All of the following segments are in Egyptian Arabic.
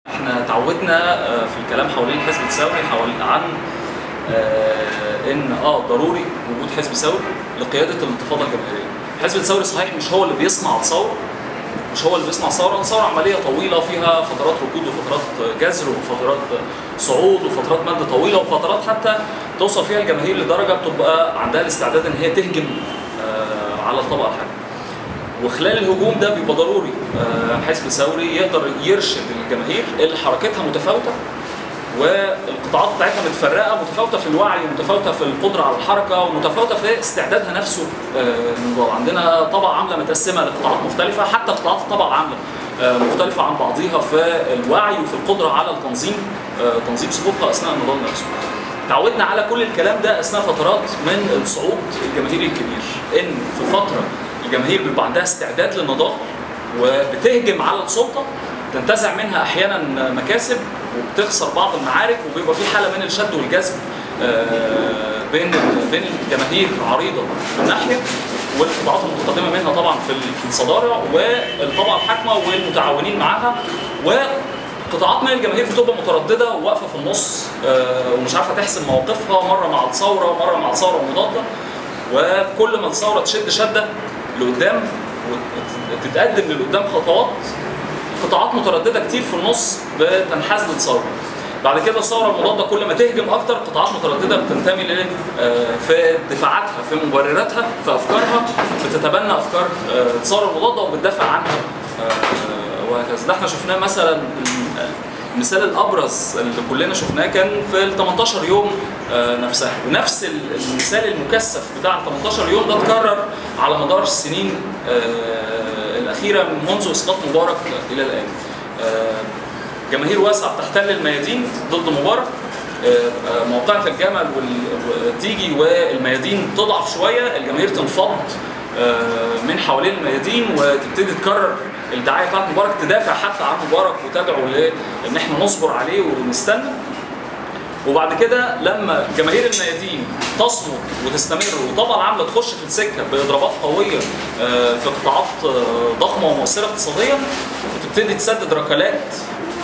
احنا تعودنا آه، في الكلام حوالين حزب الثوري حوالي عن آه، ان اه ضروري وجود حزب ثوري لقياده الانتفاضه الجماهيريه. الحزب الثوري صحيح مش هو اللي بيصنع الثوره مش هو اللي بيصنع الثوره، الثوره عمليه طويله فيها فترات ركود وفترات جزر وفترات صعود وفترات مد طويله وفترات حتى توصل فيها الجماهير لدرجه بتبقى عندها الاستعداد ان هي تهجم آه، على الطبقه الحاكمه. وخلال الهجوم ده بيبقى ضروري آه، حزب ثوري يقدر يرشد الجماهير اللي حركتها متفاوته والقطاعات بتاعتها متفرقه متفاوته في الوعي متفاوته في القدره على الحركه ومتفاوته في استعدادها نفسه آه، للنضال عندنا طبقه عامله متقسمه لقطاعات مختلفه حتى قطاعات الطبقه عامله آه، مختلفه عن بعضها في الوعي وفي القدره على التنظيم آه، تنظيم صفوفها اثناء النضال نفسه تعودنا على كل الكلام ده اثناء فترات من الصعود الجماهيري الكبير ان في فتره الجماهير بيبقى عندها استعداد للنضال وبتهجم على السلطه تنتزع منها احيانا مكاسب وبتخسر بعض المعارك وبيبقى في حاله من الشد والجذب آه، بين بين الجماهير عريضه من ناحيه والقطاعات المتقدمه منها طبعا في في الصداره والطبقه الحاكمه والمتعاونين معاها وقطاعات من الجماهير بتبقى متردده وواقفه في النص آه، ومش عارفه تحسم مواقفها مره مع الثوره ومره مع الثوره المضاده وكل ما الثوره تشد شده لقدام وتتقدم لقدام خطوات قطاعات متردده كتير في النص بتنحاز للثوره بعد كده الثوره المضاده كل ما تهجم اكتر قطاعات متردده بتنتمي ل آه، في دفاعاتها في مبرراتها في افكارها بتتبنى افكار آه، الثوره المضاده وبتدافع عنها آه، وهكذا ده احنا شفناه مثلا المثال الابرز اللي كلنا شفناه كان في ال 18 يوم آه، نفسها ونفس ال- المثال المكثف بتاع ال 18 يوم ده اتكرر على مدار السنين آه، الاخيره من منذ اسقاط مبارك الى الان آه، جماهير واسعه بتحتل الميادين ضد مبارك آه، آه، موقعة الجمل وال- وتيجي والميادين تضعف شويه الجماهير تنفض آه، من حوالين الميادين وتبتدي تكرر الدعايه بتاعت مبارك تدافع حتى عن مبارك وتدعو لان احنا نصبر عليه ونستنى وبعد كده لما جماهير الميادين تصمد وتستمر وطبعا عامله تخش في السكه باضرابات قويه آه، في قطاعات آه، ضخمه ومؤثره اقتصاديا وتبتدي تسدد ركلات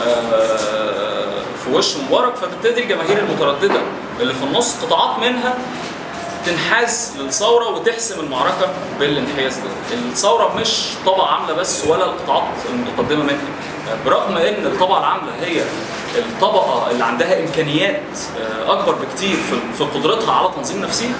آه، في وش مبارك فتبتدي الجماهير المتردده اللي في النص قطاعات منها تنحاز للثوره وتحسم المعركه بالانحياز ده. الثوره مش طبقه عامله بس ولا القطاعات المتقدمه منها. برغم ان الطبقه العامله هي الطبقه اللي عندها امكانيات آه، اكبر بكتير في- في قدرتها على تنظيم نفسها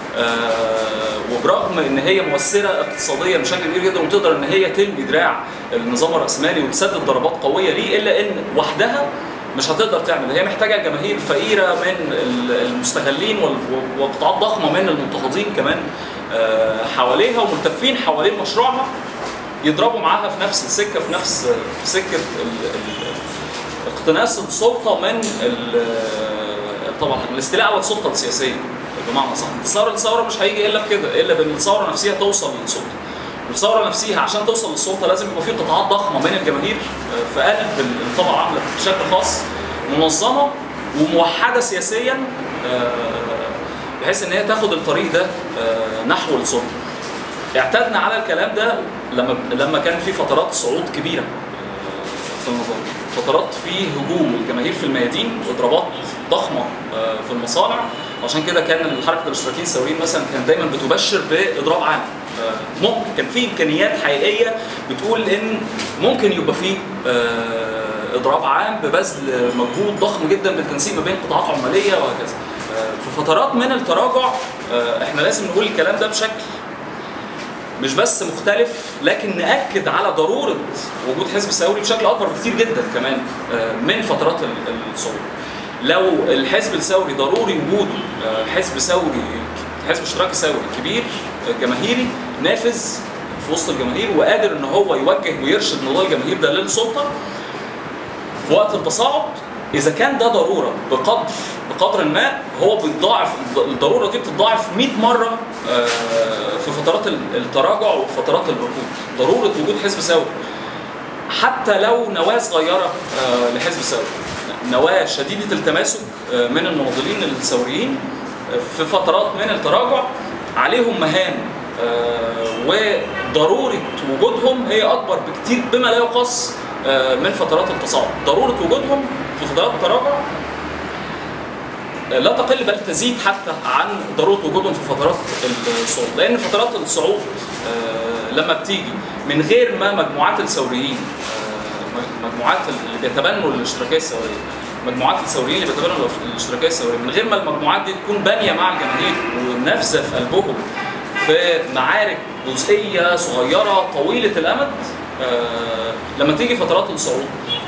آه، وبرغم ان هي مؤثره اقتصاديا بشكل كبير جدا وتقدر ان هي تلوي دراع النظام الراسمالي وتسدد ضربات قويه ليه الا ان وحدها مش هتقدر تعمل هي محتاجه جماهير فقيره من ال- المستغلين وال- وقطاعات ضخمه من المضطهدين كمان آه، حواليها وملتفين حوالين مشروعها يضربوا معاها في نفس السكه في نفس في سكه ال- ال- اقتناص السلطه من ال- طبعا الاستيلاء على السلطه السياسيه بمعنى صح انتصار الثوره مش هيجي الا بكده الا بان الثوره نفسها توصل للسلطه والثوره نفسها عشان توصل للسلطه لازم يبقى في قطاعات ضخمه من الجماهير آه، في قلب الطبقه العامله بشكل خاص منظمه وموحده سياسيا آه، بحيث ان هي تاخد الطريق ده آه، نحو السلطه اعتدنا على الكلام ده لما لما كان في فترات صعود كبيره آه، في النظام فترات في هجوم الجماهير في الميادين واضرابات ضخمه آه، في المصانع وعشان كده كان حركه الاشتراكيين الثوريين مثلا كانت دايما بتبشر باضراب عام آه، ممكن كان في امكانيات حقيقيه بتقول ان ممكن يبقى في آه، اضراب عام ببذل مجهود ضخم جدا بالتنسيق ما بين قطاعات عماليه وهكذا آه، في فترات من التراجع آه، احنا لازم نقول الكلام ده بشكل مش بس مختلف لكن ناكد على ضروره وجود حزب ثوري بشكل اكبر بكتير جدا كمان آه، من فترات ال- الصعود. لو الحزب الثوري ضروري وجوده آه، حزب ثوري حزب اشتراكي ثوري كبير آه، جماهيري نافذ في وسط الجماهير وقادر ان هو يوجه ويرشد نضال الجماهير ده للسلطه في وقت التصاعد اذا كان ده ضروره بقدر بقدر ما هو بيتضاعف الضروره دي بتتضاعف 100 مره آه، في فترات ال- التراجع وفترات الركود ضروره وجود حزب ثوري حتى لو نواه صغيره آه، لحزب ثوري نواه شديده التماسك آه، من المناضلين الثوريين آه، في فترات من التراجع عليهم مهام آه، وضروره وجودهم هي اكبر بكتير بما لا يقاس آه، من فترات التصاعد ضروره وجودهم في فترات التراجع لا تقل بل تزيد حتى عن ضروره وجودهم في فترات الصعود لان فترات الصعود آه، لما بتيجي من غير ما مجموعات الثوريين آه، مجموعات اللي بيتبنوا الاشتراكيه الثوريه مجموعات الثوريين اللي بيتبنوا الاشتراكيه الثوريه من غير ما المجموعات دي تكون بانيه مع الجماهير ونافذه في قلبهم في معارك جزئيه صغيره طويله الامد آه، لما تيجي فترات الصعود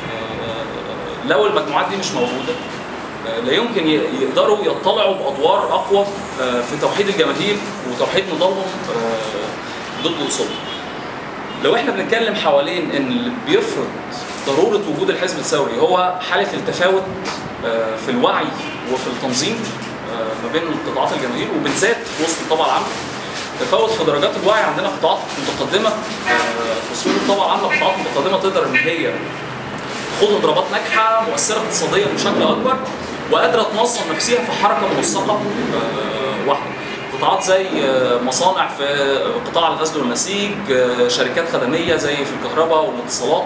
آه، لو المجموعات دي مش موجوده آه، لا يمكن ي- يقدروا يطلعوا بادوار اقوى آه، في توحيد الجماهير وتوحيد نضالهم آه، ضد السلطه. لو احنا بنتكلم حوالين ان اللي بيفرض ضروره وجود الحزب الثوري هو حاله التفاوت آه، في الوعي وفي التنظيم آه، ما بين قطاعات الجماهير وبالذات في وسط الطبقه العامه تفاوت في درجات الوعي عندنا قطاعات متقدمه آه، في صفوف الطبقه العامه قطاعات متقدمه تقدر ان هي خد اضرابات ناجحه مؤثره اقتصاديا بشكل اكبر وقادره تنظم نفسها في حركه منسقه آه، واحده قطاعات زي آه، مصانع في قطاع الغزل والنسيج آه، شركات خدميه زي في الكهرباء والاتصالات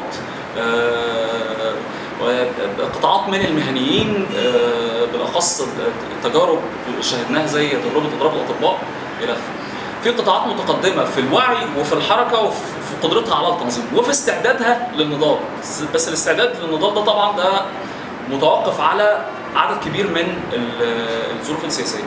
آه، قطاعات من المهنيين آه، بالاخص التجارب شهدناها زي تجربه اضراب الاطباء الى اخره في قطاعات متقدمه في الوعي وفي الحركه وفي في قدرتها على التنظيم وفي استعدادها للنضال بس الاستعداد للنضال ده طبعا ده متوقف على عدد كبير من ال- الظروف السياسيه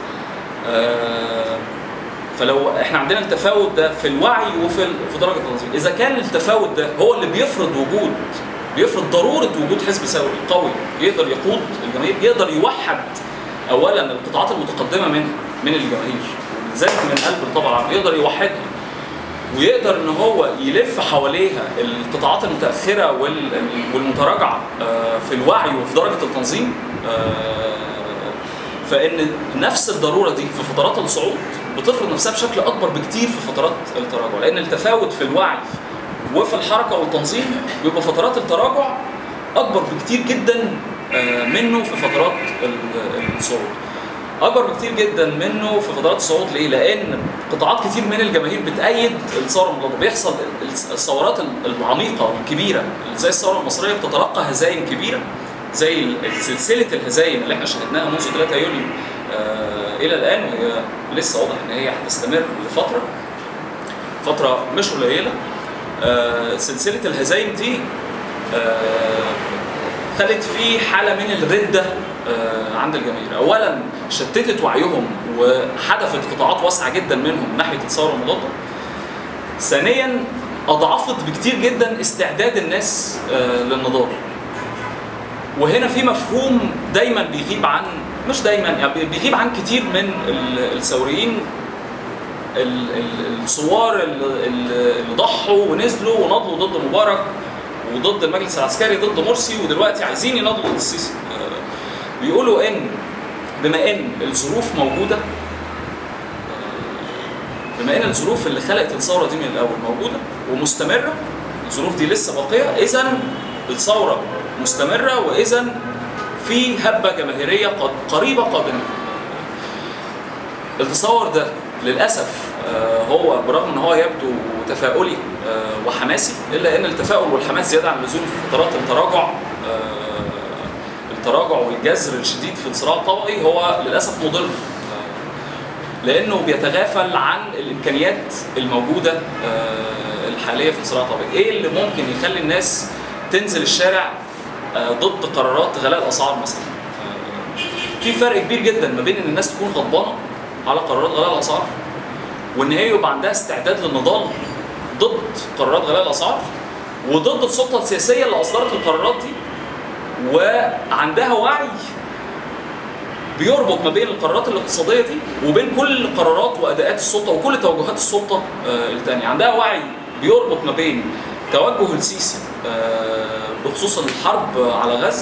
آه، فلو احنا عندنا التفاوت ده في الوعي وفي ال- في درجه التنظيم اذا كان التفاوت ده هو اللي بيفرض وجود بيفرض ضروره وجود حزب ثوري قوي يقدر يقود الجماهير يقدر يوحد اولا القطاعات المتقدمه من من الجماهير بالذات من قلب الطبقه العامه يقدر يوحدها ويقدر ان هو يلف حواليها القطاعات المتاخره وال- والمتراجعه آه، في الوعي وفي درجه التنظيم آه، فان نفس الضروره دي في فترات الصعود بتفرض نفسها بشكل اكبر بكتير في فترات التراجع لان التفاوت في الوعي وفي الحركه والتنظيم بيبقى فترات التراجع اكبر بكتير جدا آه، منه في فترات ال- الصعود اكبر بكتير جدا منه في فترات الصعود ليه؟ لان قطاعات كتير من الجماهير بتأيد الثوره المضاده بيحصل الثورات العميقه والكبيره زي الثوره المصريه بتتلقى هزايم كبيره زي سلسله الهزايم اللي احنا شهدناها منذ 3 يوليو آه الى الان وهي لسه واضح ان هي هتستمر لفتره فتره مش قليله آه سلسله الهزايم دي آه خلت في حاله من الرده آه، عند الجماهير اولا شتتت وعيهم وحدفت قطاعات واسعه جدا منهم ناحيه الثوره المضاده ثانيا اضعفت بكتير جدا استعداد الناس آه، للنضال وهنا في مفهوم دايما بيغيب عن مش دايما يعني بيغيب عن كتير من ال- الثوريين ال- ال- الثوار اللي اللي ضحوا ونزلوا ونضلوا ضد مبارك وضد المجلس العسكري ضد مرسي ودلوقتي عايزين يناضلوا ضد السيسي آه، بيقولوا ان بما ان الظروف موجوده آه، بما ان الظروف اللي خلقت الثوره دي من الاول موجوده ومستمره الظروف دي لسه باقيه اذا الثوره مستمره واذا في هبه جماهيريه قد- قريبه قادمه التصور ده للاسف آه، هو برغم ان هو يبدو تفاؤلي آه، وحماسي الا ان التفاؤل والحماس زياده عن اللزوم في فترات التراجع آه، التراجع والجذر الشديد في الصراع الطبقي هو للاسف مضر آه، لانه بيتغافل عن الامكانيات الموجوده آه، الحاليه في الصراع الطبقي ايه اللي ممكن يخلي الناس تنزل الشارع آه، ضد قرارات غلاء الاسعار مثلا آه، في فرق كبير جدا ما بين ان الناس تكون غضبانه على قرارات غلاء الاسعار وان هي يبقى عندها استعداد للنضال ضد قرارات غلاء الاسعار وضد السلطه السياسيه اللي اصدرت القرارات دي وعندها وعي بيربط ما بين القرارات الاقتصاديه دي وبين كل قرارات واداءات السلطه وكل توجهات السلطه آه، الثانيه عندها وعي بيربط ما بين توجه السيسي آه، بخصوص الحرب على غزه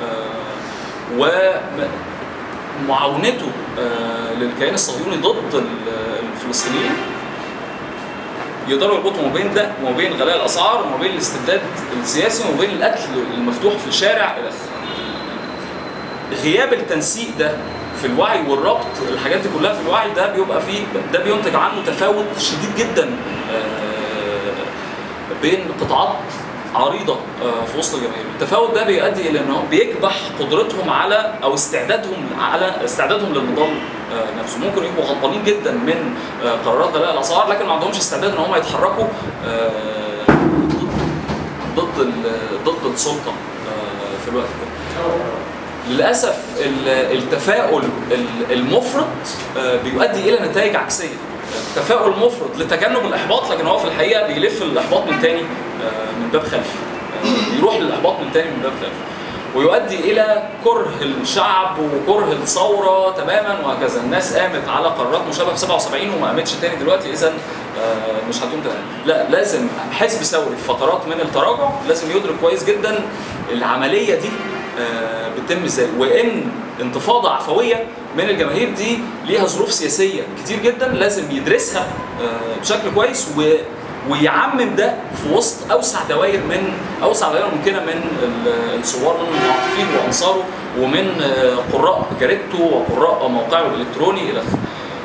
آه، ومعاونته آه، للكيان الصهيوني ضد ال- الفلسطينيين يقدروا يربطوا ما بين ده وما بين غلاء الاسعار وما بين الاستبداد السياسي وما بين القتل المفتوح في الشارع الى اخره. غياب التنسيق ده في الوعي والربط الحاجات دي كلها في الوعي ده بيبقى فيه ده بينتج عنه تفاوت شديد جدا آه، بين قطاعات عريضه آه، في وسط الجماهير التفاوت ده بيؤدي الى انه بيكبح قدرتهم على او استعدادهم على استعدادهم للنضال آه، نفسه ممكن يبقوا غضبانين جدا من آه، قرارات غلاء الاسعار لكن ما عندهمش استعداد ان هم يتحركوا آه، ضد ضد ال- ضد السلطه آه، في الوقت ده للاسف ال- التفاؤل ال- المفرط آه، بيؤدي الى نتائج عكسيه تفاؤل مفرط لتجنب الاحباط لكن هو في الحقيقه بيلف الاحباط من تاني آه، من باب خلفي آه، بيروح للاحباط من تاني من باب خلفي ويؤدي الى كره الشعب وكره الثوره تماما وهكذا الناس قامت على قرارات مشابهه في 77 وما قامتش تاني دلوقتي اذا آه، مش هتقوم تاني لا لازم حزب ثوري في فترات من التراجع لازم يدرك كويس جدا العمليه دي آه، بتتم ازاي وان انتفاضه عفويه من الجماهير دي ليها ظروف سياسيه كتير جدا لازم يدرسها آه، بشكل كويس و ويعمم ده في وسط اوسع دوائر من اوسع دوائر ممكنه من ال- الثوار من المعاطفين وانصاره ومن آه، قراء جريدته وقراء موقعه الالكتروني الى اخره.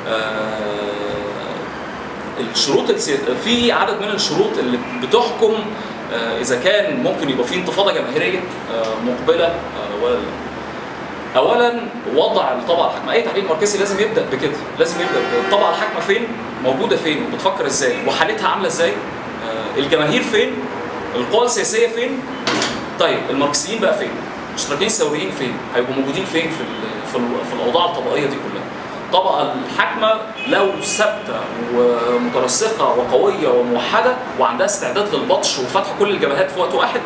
آه، الشروط السي... في عدد من الشروط اللي بتحكم آه، اذا كان ممكن يبقى في انتفاضه جماهيريه آه، مقبله آه، ولا لا. اولا وضع الطبقه الحاكمه اي تحليل ماركسي لازم يبدا بكده لازم يبدا بكده الطبقه الحاكمه فين موجوده فين وبتفكر ازاي وحالتها عامله ازاي آه، الجماهير فين القوى السياسيه فين طيب الماركسيين بقى فين المشتركين الثوريين فين هيبقوا موجودين فين في ال- في, ال- في الاوضاع الطبقيه دي كلها الطبقه الحاكمه لو ثابته ومترسخه وقويه وموحده وعندها استعداد للبطش وفتح كل الجبهات في وقت واحد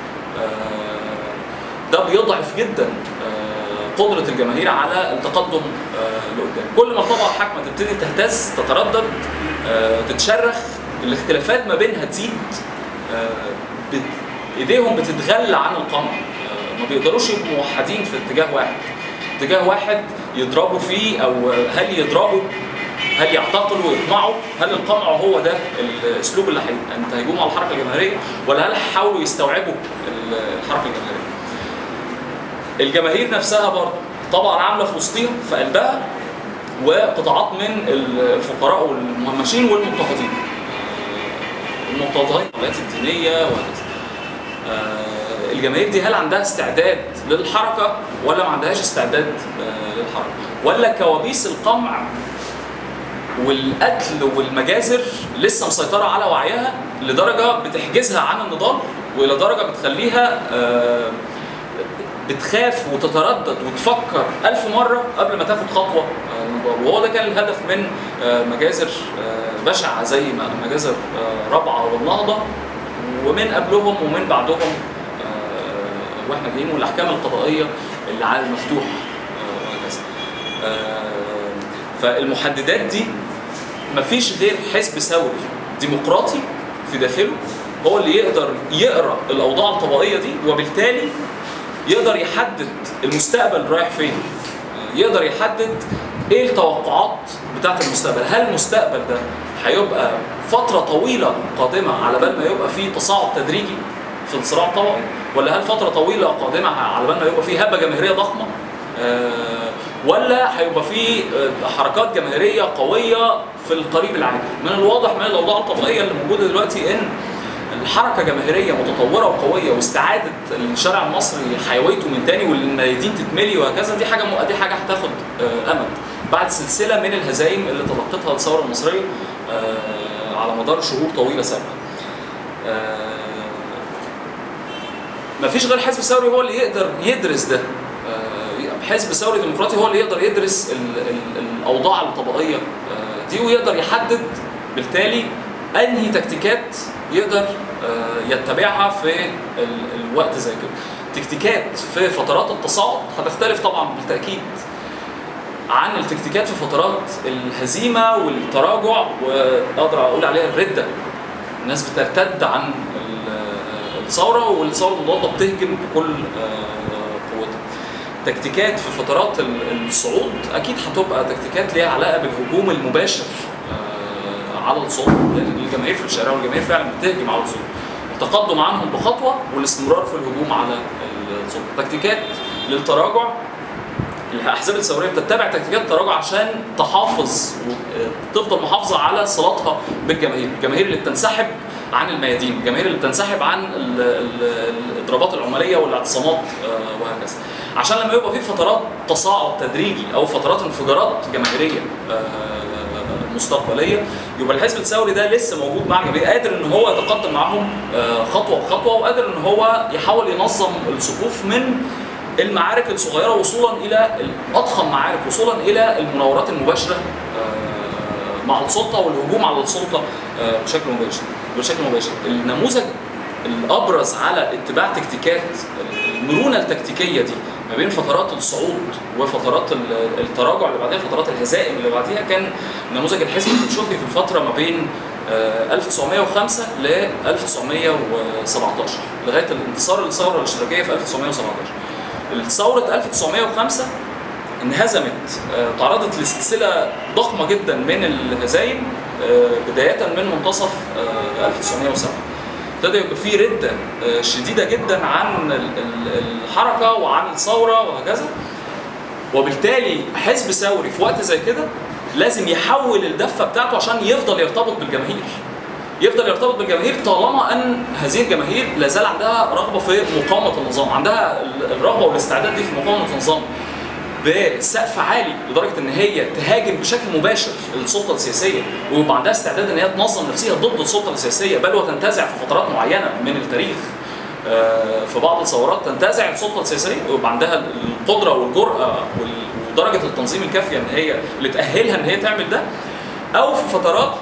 آه، ده بيضعف جدا آه، قدره الجماهير على التقدم آه، لقدام كل ما الطبقه الحاكمه تبتدي تهتز تتردد آه، تتشرخ الاختلافات ما بينها تزيد آه، بت- ايديهم بتتغلى عن القمع آه، ما بيقدروش يبقوا موحدين في اتجاه واحد اتجاه واحد يضربوا فيه او هل يضربوا هل يعتقلوا ويقمعوا هل القمع هو ده الاسلوب اللي هي- انت هيجوم على الحركه الجماهيريه ولا هل هيحاولوا يستوعبوا الحركه الجماهيريه الجماهير نفسها برضه طبعا عامله في وسطهم في قلبها وقطاعات من الفقراء والمهمشين والمضطهدين المضطهدين الولايات الدينيه وهكذا آه، الجماهير دي هل عندها استعداد للحركه ولا ما عندهاش استعداد آه، للحركه ولا كوابيس القمع والقتل والمجازر لسه مسيطره على وعيها لدرجه بتحجزها عن النضال والى درجه بتخليها آه، بتخاف وتتردد وتفكر ألف مرة قبل ما تاخد خطوة آه، للنضال وهو ده كان الهدف من آه، مجازر آه، بشعة زي ما مجازر آه، رابعة والنهضة ومن قبلهم ومن بعدهم آه، واحنا جايين والاحكام القضائيه اللي على المفتوح آه، وهكذا. آه، فالمحددات دي مفيش غير حزب ثوري ديمقراطي في داخله هو اللي يقدر يقرا الاوضاع الطبقيه دي وبالتالي يقدر يحدد المستقبل رايح فين آه، يقدر يحدد ايه التوقعات بتاعت المستقبل هل المستقبل ده هيبقى فترة طويلة قادمة على بال ما يبقى فيه تصاعد تدريجي في الصراع الطبقي ولا هل فترة طويلة قادمة على بال ما يبقى فيه هبة جماهيرية ضخمة آه، ولا هيبقى فيه آه، حركات جماهيرية قوية في القريب العاجل من الواضح من الأوضاع الطبقية اللي موجودة دلوقتي إن الحركة جماهيرية متطورة وقوية واستعادة الشارع المصري حيويته من تاني والميادين تتملي وهكذا دي حاجة م- دي حاجة هتاخد آه، أمد بعد سلسلة من الهزايم اللي تلقتها الثورة المصرية آه، على مدار شهور طويلة سابقة. آه، مفيش غير حزب ثوري هو اللي يقدر يدرس ده آه، حزب ثوري ديمقراطي هو اللي يقدر يدرس ال- ال- الاوضاع الطبقيه آه، دي ويقدر يحدد بالتالي انهي تكتيكات يقدر آه، يتبعها في ال- الوقت زي كده تكتيكات في فترات التصاعد هتختلف طبعا بالتاكيد عن التكتيكات في فترات الهزيمه والتراجع واقدر اقول عليها الرده الناس بترتد عن ال- الثوره والثوره المضاده بتهجم بكل آه، قوتها تكتيكات في فترات ال- الصعود اكيد هتبقى تكتيكات ليها علاقه بالهجوم المباشر آه، على السلطه لان الجماهير في الشارع والجماهير فعلا بتهجم على السلطه التقدم عنهم بخطوه والاستمرار في الهجوم على السلطه تكتيكات للتراجع الاحزاب الثوريه بتتبع تكتيكات التراجع عشان تحافظ وتفضل محافظه على صلاتها بالجماهير، الجماهير اللي بتنسحب عن الميادين الجماهير اللي بتنسحب عن ال- ال- الاضرابات العماليه والاعتصامات آه، وهكذا عشان لما يبقى في فترات تصاعد تدريجي او فترات انفجارات جماهيريه آه، مستقبليه يبقى الحزب الثوري ده لسه موجود مع الجماهير قادر ان هو يتقدم معاهم آه، خطوه بخطوه وقادر ان هو يحاول ينظم الصفوف من المعارك الصغيره وصولا الى اضخم معارك وصولا الى المناورات المباشره آه، مع السلطه والهجوم على السلطه آه، بشكل مباشر بشكل مباشر النموذج الابرز على اتباع تكتيكات المرونه التكتيكيه دي ما بين فترات الصعود وفترات ال- التراجع اللي بعدها فترات الهزائم اللي بعديها كان نموذج الحزب البلشوفي في الفتره ما بين آه، 1905 ل 1917 لغايه الانتصار الثوره الاشتراكيه في 1917 ثوره 1905 انهزمت آه، تعرضت لسلسله ضخمه جدا من الهزايم آه، بدايه من منتصف آه، 1907 ابتدى يبقى في رده آه، شديده جدا عن ال- ال- الحركه وعن الثوره وهكذا وبالتالي حزب ثوري في وقت زي كده لازم يحول الدفه بتاعته عشان يفضل يرتبط بالجماهير يفضل يرتبط بالجماهير طالما ان هذه الجماهير لا زال عندها رغبه في مقاومه النظام عندها الرغبه والاستعداد دي في مقاومه النظام بسقف عالي لدرجه ان هي تهاجم بشكل مباشر السلطه السياسيه ويبقى عندها استعداد ان هي تنظم نفسها ضد السلطه السياسيه بل وتنتزع في فترات معينه من التاريخ آه، في بعض الثورات تنتزع السلطه السياسيه ويبقى عندها القدره والجرأه وال- ودرجه التنظيم الكافيه ان هي اللي تاهلها ان هي تعمل ده او في فترات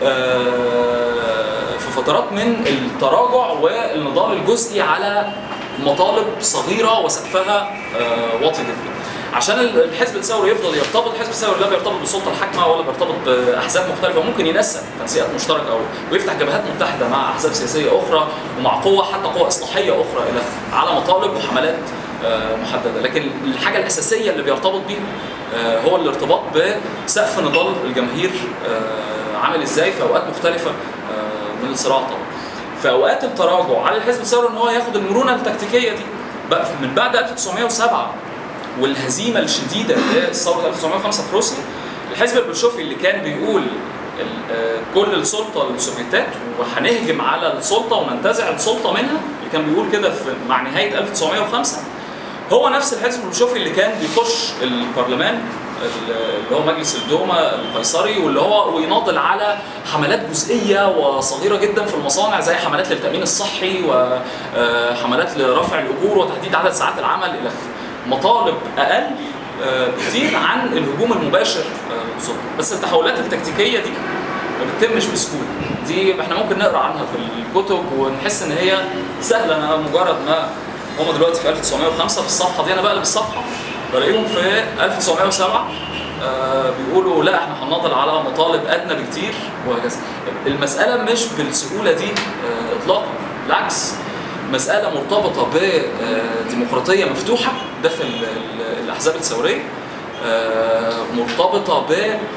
آه، في فترات من التراجع والنضال الجزئي على مطالب صغيره وسقفها آه، واطي جدا عشان ال- الحزب الثوري يفضل يرتبط الحزب الثوري لا بيرتبط بالسلطه الحاكمه ولا بيرتبط باحزاب مختلفه ممكن ينسق تنسيقات مشتركه او ويفتح جبهات متحده مع احزاب سياسيه اخرى ومع قوه حتى قوى اصلاحيه اخرى الى على مطالب وحملات آه، محدده لكن الحاجه الاساسيه اللي بيرتبط بيها آه، هو الارتباط بسقف نضال الجماهير آه، عامل ازاي في اوقات مختلفه آه، من الصراع طبعا في اوقات التراجع على الحزب الثوري ان هو ياخد المرونه التكتيكيه دي بقى من بعد 1907 والهزيمه الشديده لثوره 1905 في روسيا الحزب البلشوفي اللي كان بيقول ال- آه، كل السلطه للسوفيتات وهنهجم على السلطه وننتزع السلطه منها اللي كان بيقول كده في مع نهايه 1905 هو نفس الحزب البلشوفي اللي كان بيخش البرلمان اللي هو مجلس الدوما القيصري واللي هو ويناضل على حملات جزئيه وصغيره جدا في المصانع زي حملات للتامين الصحي وحملات لرفع الاجور وتحديد عدد ساعات العمل الى اخره. مطالب اقل آه، كتير عن الهجوم المباشر آه، للسلطه بس التحولات التكتيكيه دي ما بتتمش بسهوله دي احنا ممكن نقرا عنها في الكتب ونحس ان هي سهله انا مجرد ما هم دلوقتي في 1905 في الصفحه دي انا بقلب الصفحه بلاقيهم في 1907 آه، بيقولوا لا احنا هنناضل على مطالب ادنى بكتير وهكذا المساله مش بالسهوله دي آه، اطلاقا بالعكس مسألة مرتبطة بديمقراطية مفتوحة داخل ال- الأحزاب الثورية آه، مرتبطة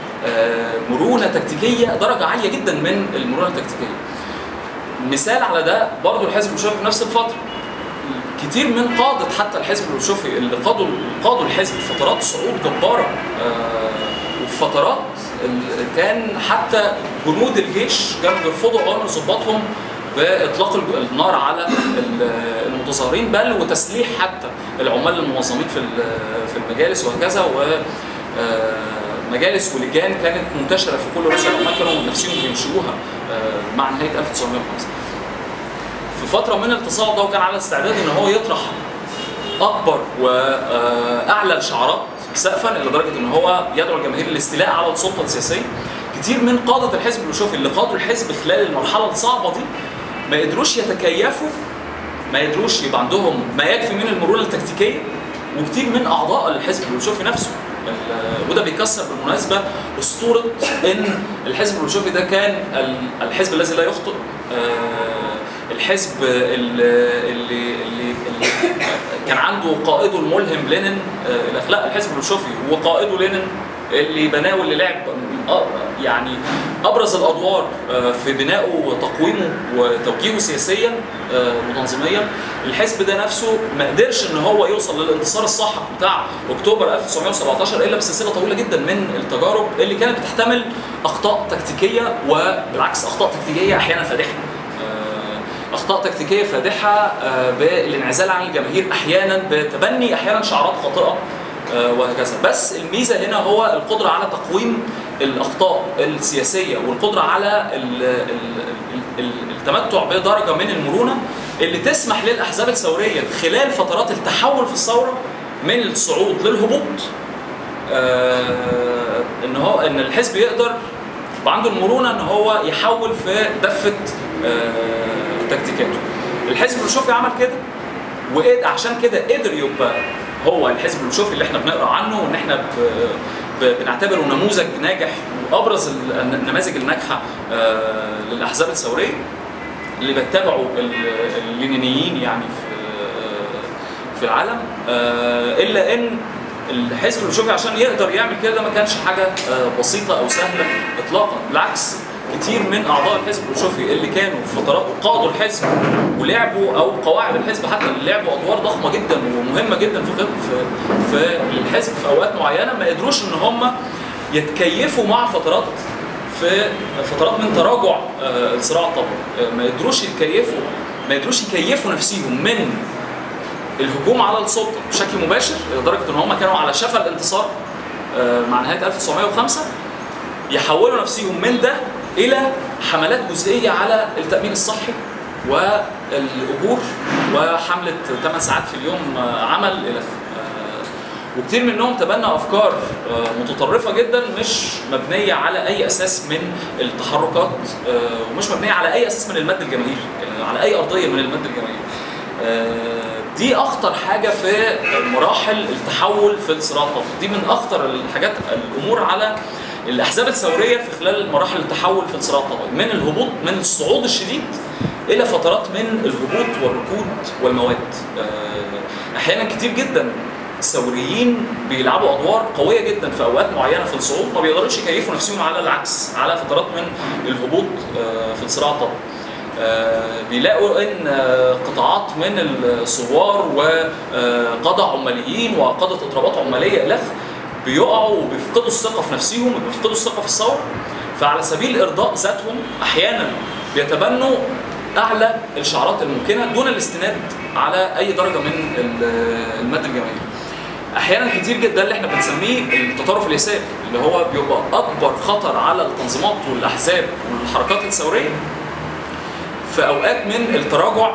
بمرونة تكتيكية درجة عالية جدا من المرونة التكتيكية مثال على ده برضو الحزب البلشوفي في نفس الفترة كتير من قادة حتى الحزب البلشوفي اللي قادوا قادوا الحزب في فترات صعود جبارة آه، وفي فترات ال- كان حتى جنود الجيش كانوا بيرفضوا أوامر ضباطهم باطلاق الج- النار على ال- المتظاهرين بل وتسليح حتى العمال المنظمين في ال- في المجالس وهكذا و آه، مجالس ولجان كانت منتشره في كل روسيا العمال كانوا نفسهم بينشئوها آه، مع نهايه 1905 في فتره من التصاعد ده وكان على استعداد ان هو يطرح اكبر واعلى الشعارات سقفا الى درجه ان هو يدعو الجماهير للاستيلاء على السلطه السياسيه كتير من قاده الحزب البلشوفي اللي قادوا الحزب خلال المرحله الصعبه دي ما قدروش يتكيفوا ما قدروش يبقى عندهم ما يكفي من المرونه التكتيكيه وكتير من اعضاء الحزب البلشوفي نفسه ال- وده بيكسر بالمناسبه اسطوره ان الحزب البلشوفي ده كان ال- الحزب الذي لا يخطئ آه، الحزب اللي, اللي, اللي, اللي كان عنده قائده الملهم لينين آه، الاخلاق الحزب البلشوفي وقائده لينين اللي بناه واللي لعب آه، يعني ابرز الادوار آه، في بنائه وتقويمه وتوجيهه سياسيا آه، وتنظيميا الحزب ده نفسه ما قدرش ان هو يوصل للانتصار الساحق بتاع اكتوبر 1917 الا بسلسله طويله جدا من التجارب اللي كانت بتحتمل اخطاء تكتيكيه وبالعكس اخطاء تكتيكيه احيانا فادحه آه، اخطاء تكتيكيه فادحه آه، بالانعزال عن الجماهير احيانا بتبني احيانا شعارات خاطئه آه، وهكذا بس الميزه هنا هو القدره على تقويم الاخطاء السياسيه والقدره على ال- ال- ال- التمتع بدرجه من المرونه اللي تسمح للاحزاب الثوريه خلال فترات التحول في الثوره من الصعود للهبوط آه، ان هو ان الحزب يقدر يبقى عنده المرونه ان هو يحول في دفه آه، تكتيكاته. الحزب الشوفي عمل كده وعشان كده قدر يبقى هو الحزب الشوفي اللي احنا بنقرا عنه وان احنا ب... ب... بنعتبره نموذج ناجح وابرز ال- النماذج الناجحه آه، للاحزاب الثوريه اللي بيتبعوا ال- اللينينيين يعني في في العالم آه، الا ان الحزب الشوفي عشان يقدر يعمل كده ما كانش حاجه آه، بسيطه او سهله اطلاقا بالعكس كتير من اعضاء الحزب الشوفي اللي كانوا في فترات قادوا الحزب ولعبوا او قواعد الحزب حتى اللي لعبوا ادوار ضخمه جدا ومهمه جدا في في في الحزب في اوقات معينه ما قدروش ان هم يتكيفوا مع فترات في فترات من تراجع آه، الصراع الطبقي آه، ما قدروش يتكيفوا ما قدروش يكيفوا نفسيهم من الهجوم على السلطه بشكل مباشر لدرجه ان هم كانوا على شفا الانتصار آه، مع نهايه 1905 يحولوا نفسهم من ده الى حملات جزئيه على التامين الصحي والاجور وحمله 8 ساعات في اليوم آه، عمل الى آه، وكتير منهم تبنى افكار آه، متطرفه جدا مش مبنيه على اي اساس من التحركات آه، ومش مبنيه على اي اساس من المد الجماهيري آه، على اي ارضيه من المد الجماهيري آه، دي اخطر حاجه في مراحل التحول في الصراع الطبقي دي من اخطر الحاجات الامور على الاحزاب الثوريه في خلال مراحل التحول في الصراع الطبقي من الهبوط من الصعود الشديد الى فترات من الهبوط والركود والمواد آه، احيانا كتير جدا الثوريين بيلعبوا ادوار قويه جدا في اوقات معينه في الصعود ما بيقدروش يكيفوا نفسهم على العكس على فترات من الهبوط آه، في الصراع الطبقي آه، بيلاقوا ان آه، قطاعات من الثوار وقادة عماليين وقادة اضرابات عماليه الخ بيقعوا وبيفقدوا الثقه في نفسهم وبيفقدوا الثقه في الثوره فعلى سبيل ارضاء ذاتهم احيانا بيتبنوا اعلى الشعارات الممكنه دون الاستناد على اي درجه من ال- المد الجماهيري. احيانا كتير جدا اللي احنا بنسميه التطرف اليساري اللي هو بيبقى اكبر خطر على التنظيمات والاحزاب والحركات الثوريه في اوقات من التراجع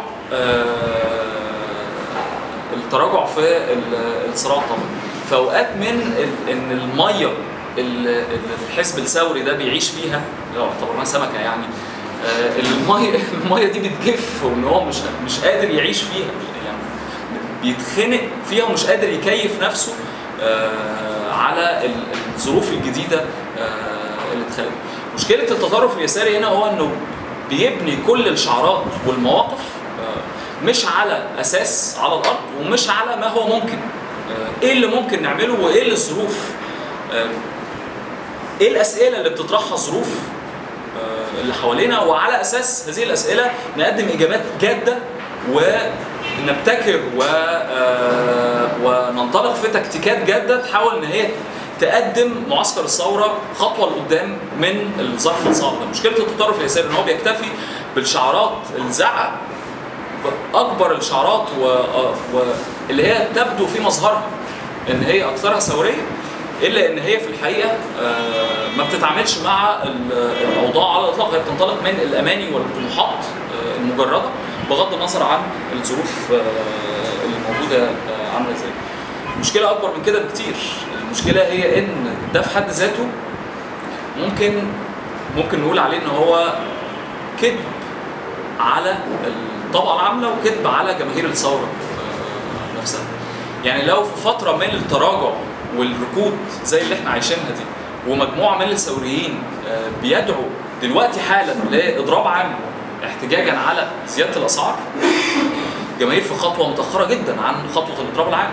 آه، التراجع في ال- الصراع الطبقي في اوقات من ال- ان الميه ال- ال- الحزب الثوري ده بيعيش فيها لو اعتبرناها سمكه يعني آه، الميه الميه دي بتجف وان هو مش مش قادر يعيش فيها يعني بيتخنق فيها ومش قادر يكيف نفسه آه، على ال- الظروف الجديده آه، اللي اتخلقت. مشكله التطرف اليساري هنا هو انه بيبني كل الشعارات والمواقف آه، مش على اساس على الارض ومش على ما هو ممكن. آه، ايه اللي ممكن نعمله وايه اللي الظروف آه، ايه الاسئله اللي بتطرحها الظروف آه، اللي حوالينا وعلى اساس هذه الاسئله نقدم اجابات جاده ونبتكر و آه، وننطلق في تكتيكات جاده تحاول ان هي تقدم معسكر الثوره خطوه لقدام من الظرف الصعب ده مشكله التطرف اليساري ان هو بيكتفي بالشعارات الزعق اكبر الشعارات و... و... اللي هي تبدو في مظهرها ان هي اكثرها ثوريه الا ان هي في الحقيقه آه، ما بتتعاملش مع ال- الاوضاع على الاطلاق هي بتنطلق من الاماني والطموحات آه، المجرده بغض النظر عن الظروف آه، اللي موجوده آه، عامله ازاي. المشكله اكبر من كده بكتير المشكله هي ان ده في حد ذاته ممكن ممكن نقول عليه ان هو كذب على الطبقه العامله وكذب على جماهير الثوره آه، نفسها. يعني لو في فتره من التراجع والركود زي اللي احنا عايشينها دي ومجموعه من الثوريين آه، بيدعوا دلوقتي حالا لاضراب عام احتجاجا على زياده الاسعار جماهير في خطوه متاخره جدا عن خطوه الاضراب العام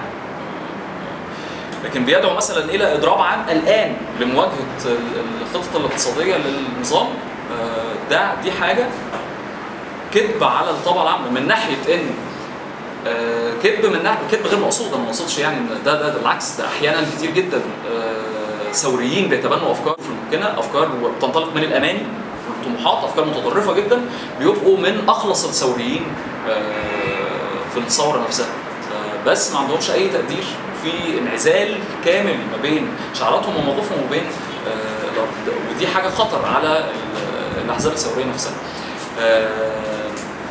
لكن بيدعو مثلا الى اضراب عام الان لمواجهه ال- الخطط الاقتصاديه للنظام آه، ده دي حاجه كذب على الطبقه العامه من ناحيه ان آه، كذب من ناحيه كذب غير مقصود انا ما اقصدش يعني ان ده ده بالعكس ده احيانا كتير جدا آه، ثوريين بيتبنوا افكار في الممكنه افكار بتنطلق من الاماني طموحات افكار متطرفه جدا بيبقوا من اخلص الثوريين آه، في الثوره نفسها آه، بس ما عندهمش اي تقدير في انعزال كامل ما بين شعاراتهم ومواقفهم وبين آه، الارض ودي حاجه خطر على ال- الاحزاب الثوريه نفسها آه،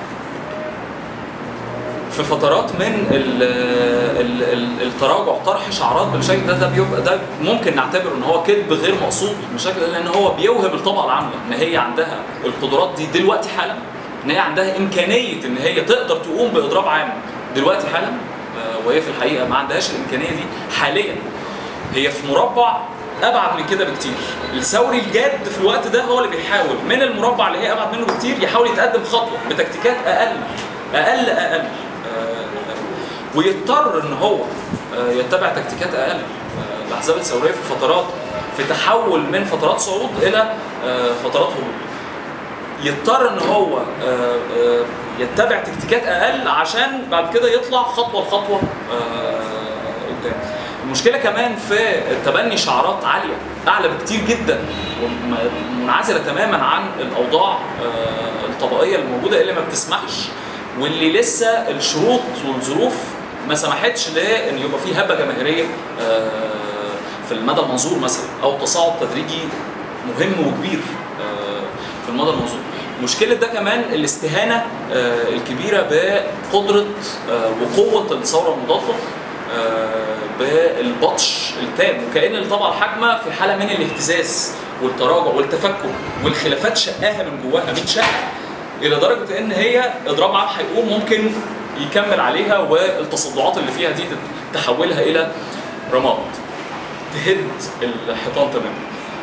في فترات من ال ال ال التراجع طرح شعارات بالشكل ده ده بيبقى ده ممكن نعتبره ان هو كذب غير مقصود بالشكل ده لان هو بيوهم الطبقه العامه ان هي عندها القدرات دي دلوقتي حالا ان هي عندها امكانيه ان هي تقدر تقوم باضراب عام دلوقتي حالا آه، وهي في الحقيقه ما عندهاش الامكانيه دي حاليا هي في مربع ابعد من كده بكتير الثوري الجاد في الوقت ده هو اللي بيحاول من المربع اللي هي ابعد منه بكتير يحاول يتقدم خطوه بتكتيكات اقل اقل اقل آه، ويضطر ان هو آه، يتبع تكتيكات اقل آه، الاحزاب الثوريه في فترات في تحول من فترات صعود الى آه، فترات هبوط يضطر ان هو آه، آه، يتبع تكتيكات اقل عشان بعد كده يطلع خطوه لخطوه آه، قدام المشكله كمان في تبني شعارات عاليه اعلى بكتير جدا ومنعزله تماما عن الاوضاع آه، الطبقيه الموجوده اللي ما بتسمحش واللي لسه الشروط والظروف ما سمحتش لان يبقى في هبه جماهيريه آه، في المدى المنظور مثلا او تصاعد تدريجي مهم وكبير آه، في المدى المنظور مشكلة ده كمان الاستهانة آه، الكبيرة بقدرة آه، وقوة الثورة المضادة آه، بالبطش التام وكأن الطبقة الحاكمة في حالة من الاهتزاز والتراجع والتفكك والخلافات شقاها من جواها 100 شقة إلى درجة إن هي إضراب عام هيقوم ممكن يكمل عليها والتصدعات اللي فيها دي تحولها إلى رماد تهد الحيطان تماما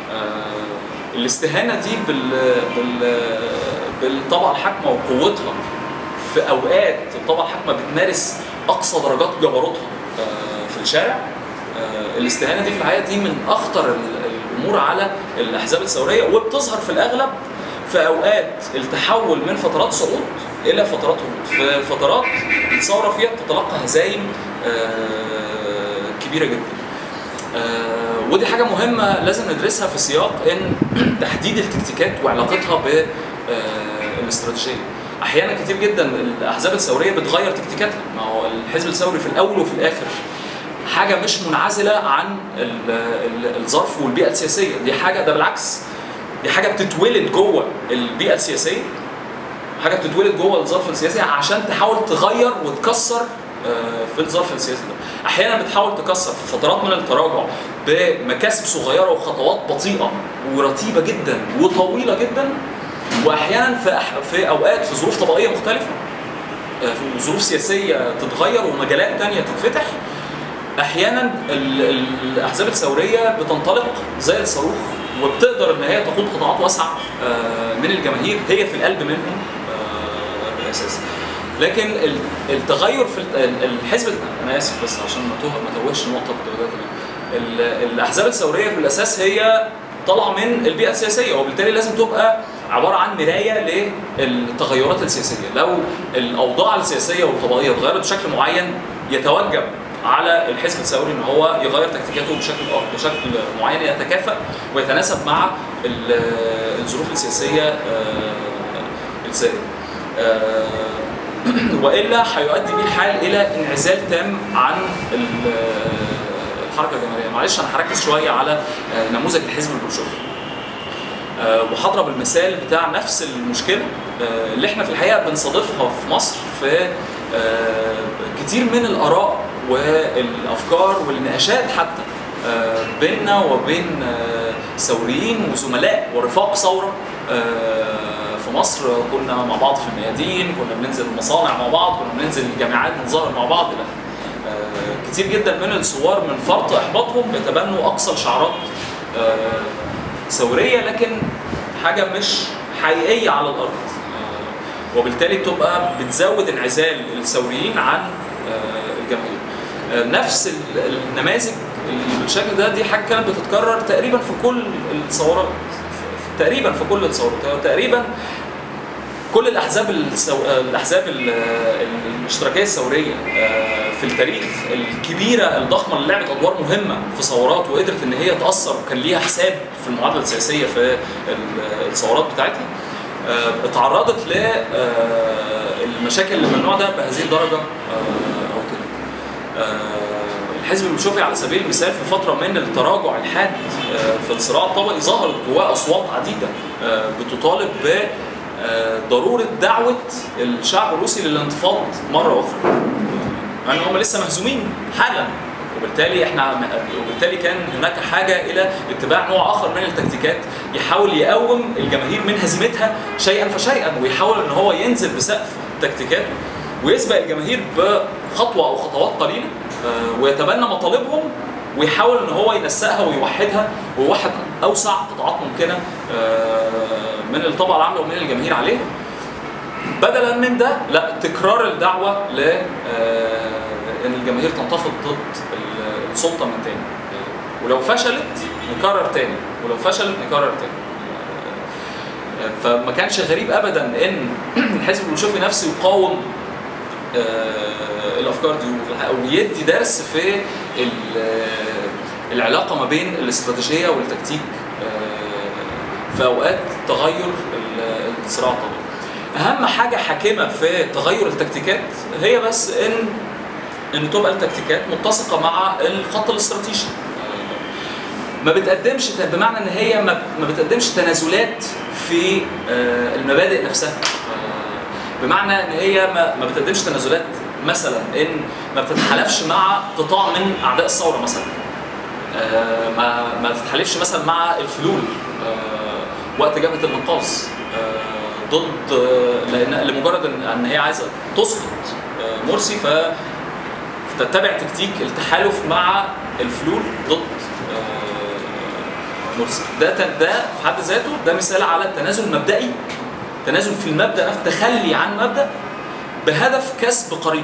آه، الاستهانه دي بال بال بالطبقه الحاكمه وقوتها في اوقات الطبقه الحاكمه بتمارس اقصى درجات جبروتها آه، في الشارع آه، الاستهانه دي في الحقيقه دي من اخطر ال- الامور على الاحزاب الثوريه وبتظهر في الاغلب في اوقات التحول من فترات صعود الى فترات هبوط في فترات الثوره فيها بتتلقى هزايم آه، كبيره جدا آه، ودي حاجه مهمه لازم ندرسها في سياق ان تحديد التكتيكات وعلاقتها بالاستراتيجيه احيانا كتير جدا الاحزاب الثوريه بتغير تكتيكاتها ما هو الحزب الثوري في الاول وفي الاخر حاجه مش منعزله عن ال- ال- الظرف والبيئه السياسيه دي حاجه ده بالعكس دي حاجه بتتولد جوه البيئه السياسيه حاجه بتتولد جوه الظرف السياسي عشان تحاول تغير وتكسر آه، في الظرف السياسي ده احيانا بتحاول تكسر في فترات من التراجع بمكاسب صغيره وخطوات بطيئه ورتيبه جدا وطويله جدا واحيانا في أح- في اوقات في ظروف طبقيه مختلفه آه، في ظروف سياسيه تتغير ومجالات تانية تتفتح احيانا ال- ال- الاحزاب الثوريه بتنطلق زي الصاروخ وبتقدر ان هي تقود قطاعات واسعه آه، من الجماهير هي في القلب منهم آه، بالاساس لكن ال- التغير في ال- ال- الحزب انا اسف بس عشان ما توه ما توهش النقطه كنت بدات بيها. ال- الاحزاب الثوريه في الاساس هي طالعه من البيئه السياسيه وبالتالي لازم تبقى عباره عن مرايه للتغيرات السياسيه لو الاوضاع السياسيه والطبقيه اتغيرت بشكل معين يتوجب على الحزب الثوري ان هو يغير تكتيكاته بشكل بشكل معين يتكافئ ويتناسب مع ال- الظروف السياسيه آه، السائده. آه، والا هيؤدي بيه الحال الى انعزال تام عن ال- الحركه الجماهيريه، معلش انا هركز شويه على آه، نموذج الحزب البولشوفي. آه، وهضرب المثال بتاع نفس المشكله آه، اللي احنا في الحقيقه بنصادفها في مصر في آه، كتير من الاراء والافكار والنقاشات حتى آه، بيننا وبين آه، ثوريين وزملاء ورفاق ثوره آه، في مصر كنا مع بعض في الميادين كنا بننزل المصانع مع بعض كنا بننزل الجامعات نتظاهر مع بعض الى آخره. آه، كتير جدا من الثوار من فرط احباطهم بيتبنوا اقصى الشعارات آه، ثوريه لكن حاجه مش حقيقيه على الارض آه، وبالتالي بتبقى بتزود انعزال الثوريين عن آه، الجماهير آه، نفس ال- النماذج اللي بالشكل ده دي حاجه كانت بتتكرر تقريبا في كل الثورات في- تقريبا في كل الثورات تقريبا كل الاحزاب السو... الاحزاب ال- الاشتراكيه الثوريه آه، في التاريخ الكبيره الضخمه اللي لعبت ادوار مهمه في ثورات وقدرت ان هي تاثر وكان ليها حساب في المعادله السياسيه في ال- الثورات بتاعتها آه، اتعرضت للمشاكل اللي من النوع ده بهذه الدرجه آه، او كده آه، الحزب المشوفي على سبيل المثال في فتره من التراجع الحاد آه، في الصراع الطبقي ظهرت جواه اصوات عديده آه، بتطالب ب آه، ضروره دعوه الشعب الروسي للانتفاض مره اخرى مع ان هم لسه مهزومين حالا وبالتالي احنا وبالتالي كان هناك حاجه الى اتباع نوع اخر من التكتيكات يحاول يقوم الجماهير من هزيمتها شيئا فشيئا ويحاول ان هو ينزل بسقف تكتيكاته ويسبق الجماهير بخطوه او خطوات قليله آه، ويتبنى مطالبهم ويحاول ان هو ينسقها ويوحدها ويوحد اوسع قطاعات ممكنه آه، من الطبقه العامه ومن الجماهير عليها بدلا من ده لا تكرار الدعوه ل آه، ان الجماهير تنتفض ضد ال- السلطه من تاني ولو فشلت نكرر تاني ولو فشلت نكرر تاني آه، فما كانش غريب ابدا ان الحزب المشوفي نفسه يقاوم آه، الافكار دي ويدي درس في ال- آه، العلاقه ما بين الاستراتيجيه والتكتيك آه، في اوقات تغير ال- الصراع الطبيعي. اهم حاجه حاكمه في تغير التكتيكات هي بس ان ان تبقى التكتيكات متسقه مع الخط الاستراتيجي ما بتقدمش بمعنى ان هي ما ما بتقدمش تنازلات في آه، المبادئ نفسها آه، بمعنى ان هي ما ما بتقدمش تنازلات مثلا ان ما بتتحالفش مع قطاع من اعداء الثوره مثلا آه، ما ما تتحالفش مثلا مع الفلول آه، وقت جبهه الانقاذ آه، ضد آه، لان لمجرد ان إن هي عايزه تسقط آه، مرسي ف تتبع تكتيك التحالف مع الفلول ضد آه، مرسي ده ت- ده في حد ذاته ده مثال على تنازل مبدئي تنازل في المبدا نفسه تخلي عن مبدا بهدف كسب قريب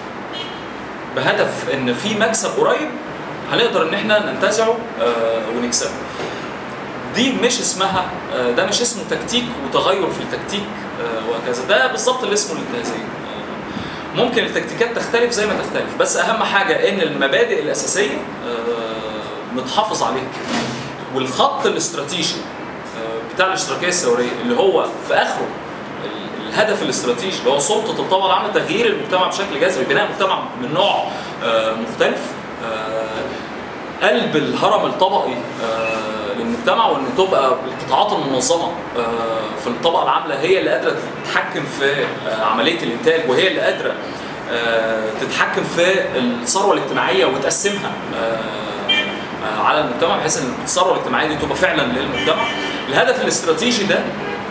بهدف ان في مكسب قريب هنقدر ان احنا ننتزعه آه، ونكسبه دي مش اسمها آه، ده مش اسمه تكتيك وتغير في التكتيك آه، وهكذا ده بالظبط اللي اسمه الانتهازيه آه، ممكن التكتيكات تختلف زي ما تختلف بس اهم حاجه ان المبادئ الاساسيه آه، متحافظ عليها والخط الاستراتيجي آه، بتاع الاشتراكيه الثوريه اللي هو في اخره ال- الهدف الاستراتيجي اللي هو سلطه الطبقه العامه تغيير المجتمع بشكل جذري بناء مجتمع من نوع آه، مختلف آه، قلب الهرم الطبقي آه، للمجتمع وان تبقى القطاعات المنظمه آه، في الطبقه العامله هي اللي قادره تتحكم في آه، عمليه الانتاج وهي اللي قادره آه، تتحكم في الثروه الاجتماعيه وتقسمها آه، آه، على المجتمع بحيث ان الثروه الاجتماعيه دي تبقى فعلا للمجتمع الهدف الاستراتيجي ده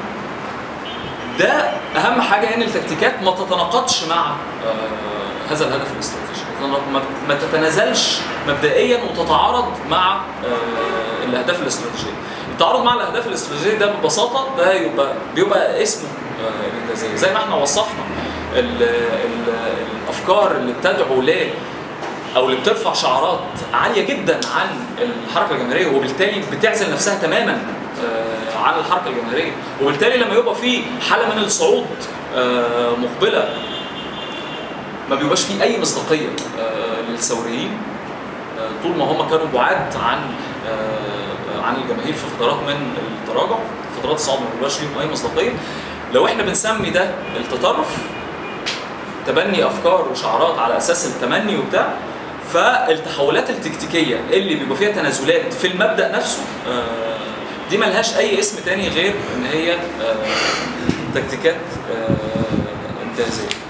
ده اهم حاجه ان التكتيكات ما تتناقضش مع آه، هذا الهدف الاستراتيجي ما- ما تتنازلش مبدئيا وتتعارض مع آه، الاهداف الاستراتيجيه التعارض مع الاهداف الاستراتيجيه ده ببساطه ده يبقى بيبقى اسمه آه، الانتهازيه زي ما احنا وصفنا ال- ال- الافكار اللي بتدعو ل او اللي بترفع شعارات عاليه جدا عن الحركه الجماهيريه وبالتالي بتعزل نفسها تماما آه، عن الحركه الجماهيريه وبالتالي لما يبقى في حاله من الصعود آه، مقبله ما بيبقاش فيه اي مصداقيه آه، للثوريين آه، طول ما هم كانوا بعاد عن آه، عن الجماهير في فترات من التراجع فترات الصعود ما بيبقاش ليهم اي مصداقيه لو احنا بنسمي ده التطرف تبني افكار وشعارات على اساس التمني وبتاع فالتحولات التكتيكيه اللي بيبقى فيها تنازلات في المبدا نفسه آه، دي ملهاش اي اسم تاني غير ان هي آه، تكتيكات آه، انتهازيه